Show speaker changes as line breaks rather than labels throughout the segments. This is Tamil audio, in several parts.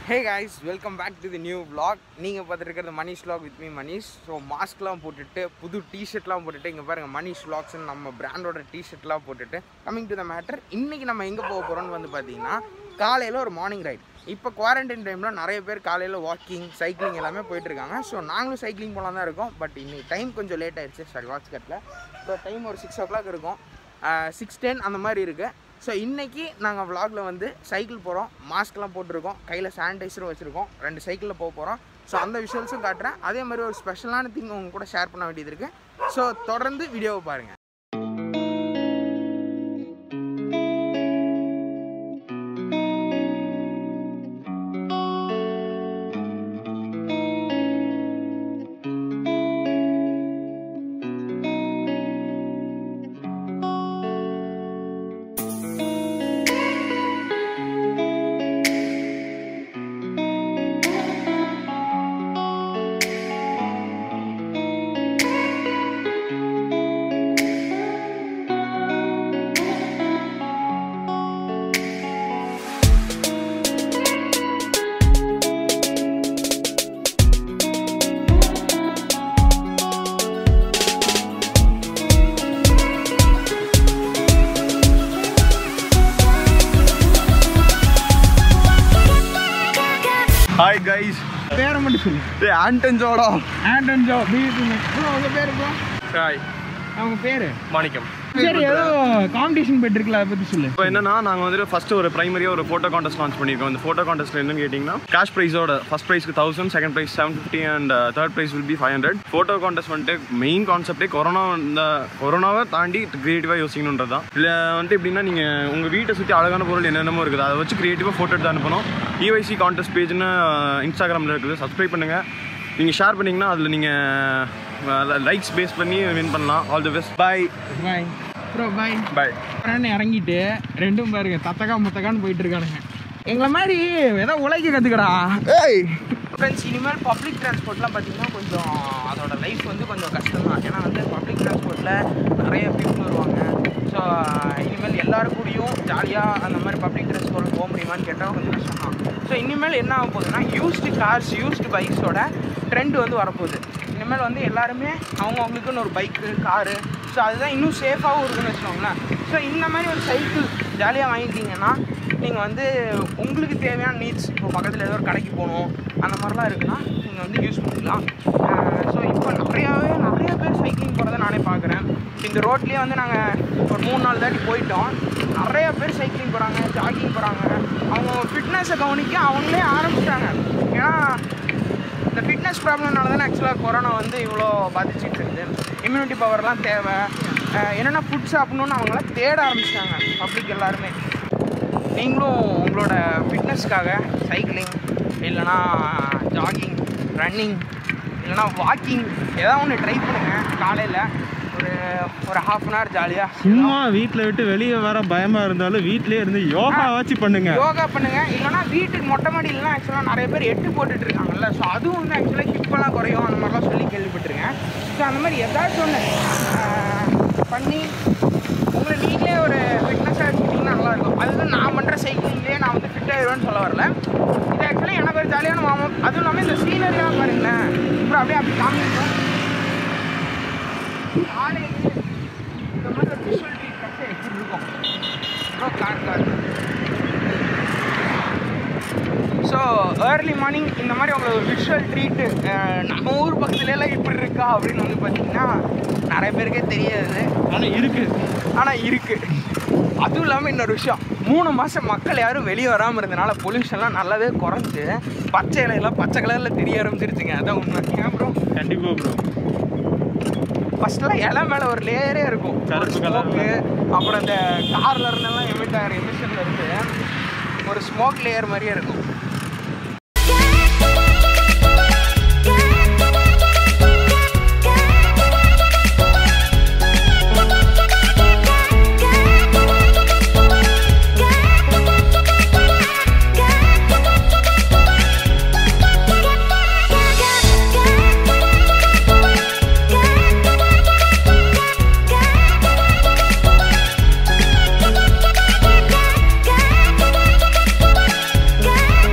hey guys welcome back to the new vlog நீங்கள் பார்த்துருக்கிறது Manish vlog with me Manish so மாஸ்க்லாம் போட்டுட்டு புது டிஷர்ட்லாம் போட்டுட்டு இங்கே பாருங்கள் மனிஷ் vlogsன்னு நம்ம பிராண்டோட டிஷர்ட்லாம் போட்டுட்டு கம்மிங் டு த மேட்டர் இன்றைக்கி நம்ம எங்கே போக போகிறோம்னு வந்து பார்த்தீங்கன்னா காலையில் ஒரு மார்னிங் ரைட் இப்போ குவாரண்டைன் டைமில் நிறைய பேர் காலையில் வாக்கிங் சைக்கிளிங் எல்லாமே போயிட்டு இருக்காங்க ஸோ நாங்களும் சைக்கிளிங் போகலாம் தான் இருக்கோம் பட் இன்னைக்கு டைம் கொஞ்சம் லேட் ஆயிடுச்சு சாரி வாட்ச் கட்டில் ஸோ டைம் ஒரு சிக்ஸ் ஓ கிளாக் இருக்கும் சிக்ஸ் டென் அந்த மாதிரி இருக்குது ஸோ இன்றைக்கி நாங்கள் vlogல வந்து சைக்கிள் போகிறோம் மாஸ்க்லாம் போட்டிருக்கோம் கையில் சானிடைசரும் வச்சுருக்கோம் ரெண்டு சைக்கிளில் போக போகிறோம் ஸோ அந்த விஷுவல்ஸும் காட்டுறேன் அதே மாதிரி ஒரு ஸ்பெஷலான திங் உங்க கூட ஷேர் பண்ண வேண்டியது இருக்குது ஸோ தொடர்ந்து வீடியோவை பாருங்கள்
ஹாய் கைஸ்
பேரை மட்டும் சொல்லு
இது ஆண்டன் ஜோடா
ஆண்டன் ஜோ பியூட்டி ப்ரோ உங்கள் பேர் ப்ரோ
ஹாய்
அவங்க பேர்
மாணிக்கம்
சரி ஏதோ காம்படிஷன் போயிட்டு இருக்குல்ல அதை பற்றி சொல்லு
இப்போ என்னன்னா நாங்கள் வந்துட்டு ஃபர்ஸ்ட் ஒரு பிரைமரியாக ஒரு ஃபோட்டோ கான்டெஸ்ட் லான்ச் பண்ணியிருக்கோம் இந்த ஃபோட்டோ கான்டெஸ்ட் என்னன்னு கேட்டிங்கன்னா கேஷ் ப்ரைஸோட ஃபர்ஸ்ட் ப்ரைஸ்க்கு thousand second prize seven fifty and third prize will be five hundred photo contest வந்துட்டு மெயின் கான்செப்டே கொரோனா இந்த கொரோனாவை தாண்டி கிரியேட்டிவாக யோசிக்கணுன்றது தான் இல்லை வந்துட்டு எப்படின்னா நீங்கள் உங்கள் வீட்டை சுற்றி அழகான பொருள் என்னென்னமோ இருக்குது அதை வச்சு கிரியேட்டிவாக ஃபோட்டோ எடுத்து அனுப்பணும் இஒய்சி கான்டெஸ்ட் பேஜ்னு இன்ஸ்டாகிராமில் இருக்குது சப்ஸ்கிரைப் பண்ணுங்கள் நீங்கள் ஷேர் பண்ணிங்கன்னா அதில் நீங்கள் லைக்ஸ் பேஸ் பண்ணி வின் பண்ணலாம் all the best bye
bye bro bye
bye
அப்புறம் இறங்கிட்டு ரெண்டும் பாருங்க தத்தக்கா முத்தக்கான்னு போயிட்டு இருக்கானுங்க எங்களை மாதிரி ஏதோ உழைக்க கற்றுக்கடா
ஏய்
ஃப்ரெண்ட்ஸ் இனிமேல் பப்ளிக் டிரான்ஸ்போர்ட்லாம் பார்த்தீங்கன்னா கொஞ்சம் அதோட லைஃப் வந்து கொஞ்சம் கஷ்டம் தான் ஏன்னா வந்து பப்ளிக் டிரான்ஸ்போர்ட்டில் நிறைய பீப்புள் வருவாங்க ஸோ இனிமேல் எல்லாரும் கூடயும் ஜாலியாக அந்த மாதிரி பப்ளிக் டிரான்ஸ்போர்ட்டில் போக முடியுமான்னு கேட்டால் கொஞ்சம் கஷ்டம் தான் ஸோ இனிமேல் என்ன ஆக போகுதுன்னா யூஸ்டு கார்ஸ் யூஸ்டு பைக்ஸோட ட்ரெண்ட் வந்து வரப்போகுது இனிமேல் வந்து எல்லாருமே அவங்கவுங்களுக்குன்னு ஒரு பைக்கு காரு ஸோ அதுதான் இன்னும் சேஃபாகவும் இருக்குன்னு வச்சுக்கோங்களேன் ஸோ இந்த மாதிரி ஒரு சைக்கிள் ஜாலியாக வாங்கிக்கிங்கன்னா நீங்கள் வந்து உங்களுக்கு தேவையான நீட்ஸ் இப்போ பக்கத்தில் ஏதோ ஒரு கடைக்கு போகணும் அந்த மாதிரிலாம் இருக்குன்னா நீங்கள் வந்து யூஸ் பண்ணிக்கலாம் ஸோ இப்போ நிறையாவே நிறைய பேர் சைக்கிளிங் போகிறத நானே பார்க்குறேன் இந்த ரோட்லேயே வந்து நாங்கள் ஒரு மூணு நாள் தாட்டி போயிட்டோம் நிறைய பேர் சைக்கிளிங் போகிறாங்க ஜாகிங் போகிறாங்க அவங்க ஃபிட்னஸை கவனிக்க அவங்களே ஆரம்பிச்சிட்டாங்க ஏன்னா இந்த ஃபிட்னஸ் ப்ராப்ளம்னால தானே ஆக்சுவலாக கொரோனா வந்து இவ்வளோ பாதிச்சிட்டு இருக்குது இம்யூனிட்டி பவர்லாம் தேவை அஹ் என்னென்ன ஃபுட் சாப்பிடணும்னு அவங்களாம் தேட ஆரம்பிச்சிட்டாங்க பப்ளிக் எல்லாருமே நீங்களும் உங்களோட ஃபிட்னஸ்க்காக சைக்கிளிங் இல்லைனா ஜாகிங் ரன்னிங் இல்லைனா வாக்கிங் ஏதாவது ஒன்று ட்ரை பண்ணுங்கள் காலையில் ஒரு ஒரு ஹாஃப் அன் ஹவர் ஜாலியாக
சும்மா வீட்டில் விட்டு வெளியே வர பயமா இருந்தாலும் வீட்லயே இருந்து யோகா வச்சு பண்ணுங்க
யோகா பண்ணுங்க இல்லைனா வீட்டுக்கு மொட்டை மாடியிலலாம் ஆக்சுவலாக நிறைய பேர் எட்டு போட்டுட்டு இருக்காங்கல்ல ஸோ அதுவும் வந்து ஆக்சுவலாக ஹிப்பெல்லாம் குறையும் அந்த மாதிரிலாம் சொல்லி கேள்விப்பட்டிருக்கேன் ஸோ அந்த மாதிரி ஏதாச்சும் ஒன்று பண்ணி உங்களை நீங்களே ஒரு ஃபிட்னஸாக வச்சுக்கிட்டிங்கன்னா நல்லாயிருக்கும் அது வந்து நான் பண்ணுற சைக்கிளிங்லேயே நான் வந்து ஃபிட் ஆயிடுவேன்னு சொல்ல வரல இது ஆக்சுவலாக எனக்கு ஒரு ஜாலியான மாமம் அதுவும் இல்லாமல் இந்த சீனரியாக பாருங்களேன் அப்புறம் அப்படியே அப்படி காமிக்கும் காலையிலே இந்த மாதிரி ஒரு விஷுவல் ட்ரீட் கட்டு எப்படி இருக்கும் அப்புறம் car car so early morning இந்த மாதிரி உங்களுக்கு ஒரு விஷுவல் ட்ரீட்டு நம்ம ஊர் பக்கத்துலலாம் இப்படி இருக்கா அப்படின்னு வந்து பார்த்தீங்கன்னா நிறைய பேருக்கே தெரியாது
ஆனா இருக்கு
ஆனால் இருக்குது அதுவும் இல்லாமல் இன்னொரு விஷயம் மூணு மாதம் மக்கள் யாரும் வெளியே வராமல் இருந்தனால பொல்யூஷன்லாம் நல்லாவே குறைஞ்சு பச்சை இலையெல்லாம் பச்சை கலரில் தெரிய ஆரம்பிச்சிருச்சுங்க அதான் உண்மை ஏன் ப்ரோ
கண்டிப்பா ப்ரோ
ஃபர்ஸ்ட்லாம் இலை மேலே ஒரு லேயரே இருக்கும்
கருப்பு
ஒரு
colour
smoke, அப்புறம் இந்த கார்ல இருந்தெல்லாம் எமிட் ஆகிற எமிஷன்ல இருந்து ஒரு ஸ்மோக் லேயர் மாதிரியே இருக்கும்
Got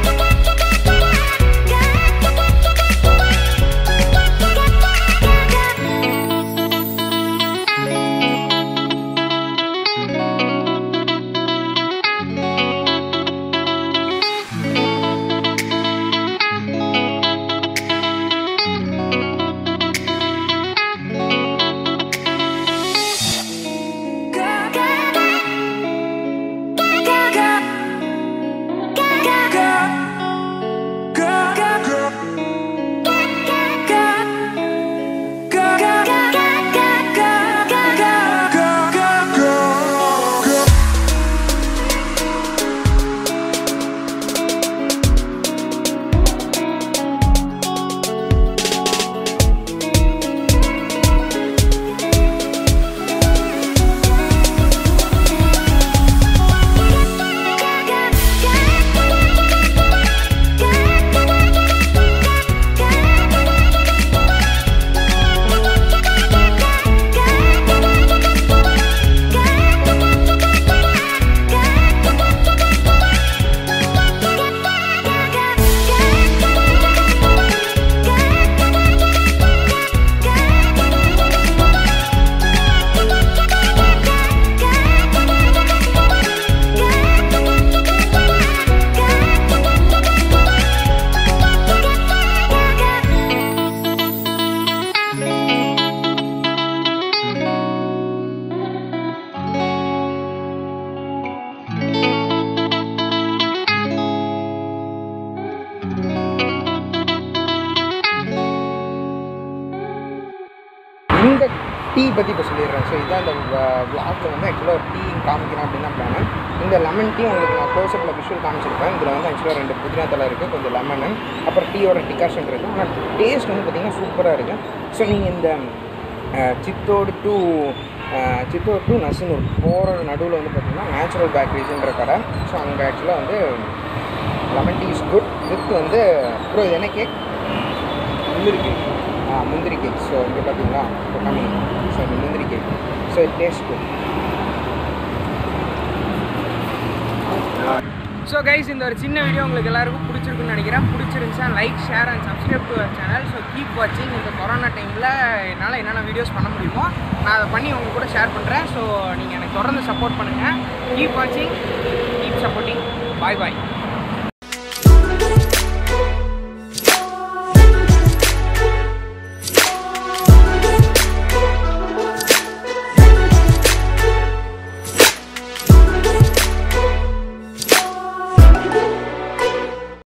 டீ பற்றி இப்போ சொல்லிடுறேன் ஸோ இதான் இந்த விளாகில் வந்து ஆக்சுவலாக ஒரு டீ காமிக்கணும் அப்படின்னு தான் பிளான் இந்த லெமன் டீ உங்களுக்கு நான் க்ளோஸ்அப்பில் விஷுவல் காமிச்சிருப்பேன் இதில் வந்து ஆக்சுவலாக ரெண்டு புதினா தலை இருக்குது கொஞ்சம் லெமனு அப்புறம் டீயோட டிகாஷன் இருக்குது ஆனால் டேஸ்ட் வந்து பார்த்திங்கன்னா சூப்பராக இருக்குது ஸோ நீங்கள் இந்த அஹ், சித்தோடு டு அஹ், சித்தோடு டு நசுனூர் போகிற நடுவில் வந்து பார்த்திங்கன்னா நேச்சுரல் பேக்கரிஸ்ன்ற கடை ஸோ அங்கே ஆக்சுவலாக வந்து lemon tea is good with வந்து ப்ரோ இது என்ன கேக் முந்திரி கேக் ஆ முந்திரி கேக் ஸோ இங்கே பார்த்தீங்களா இப்போ கம்மி ஸோ இந்த முந்திரி cake so it taste good so guys இந்த ஒரு சின்ன வீடியோ உங்களுக்கு எல்லாருக்கும் பிடிச்சிருக்குன்னு நினைக்கிறேன் பிடிச்சிருந்துச்சா like share and subscribe to our channel so keep வாட்சிங் இந்த கொரோனா டைமில் என்னால் என்னென்ன வீடியோஸ் பண்ண முடியுமோ நான் அதை பண்ணி உங்க கூட ஷேர் பண்ணுறேன் ஸோ நீங்கள் எனக்கு தொடர்ந்து சப்போர்ட் பண்ணுங்கள் கீப் வாட்சிங் கீப் சப்போர்ட்டிங் பாய் பாய்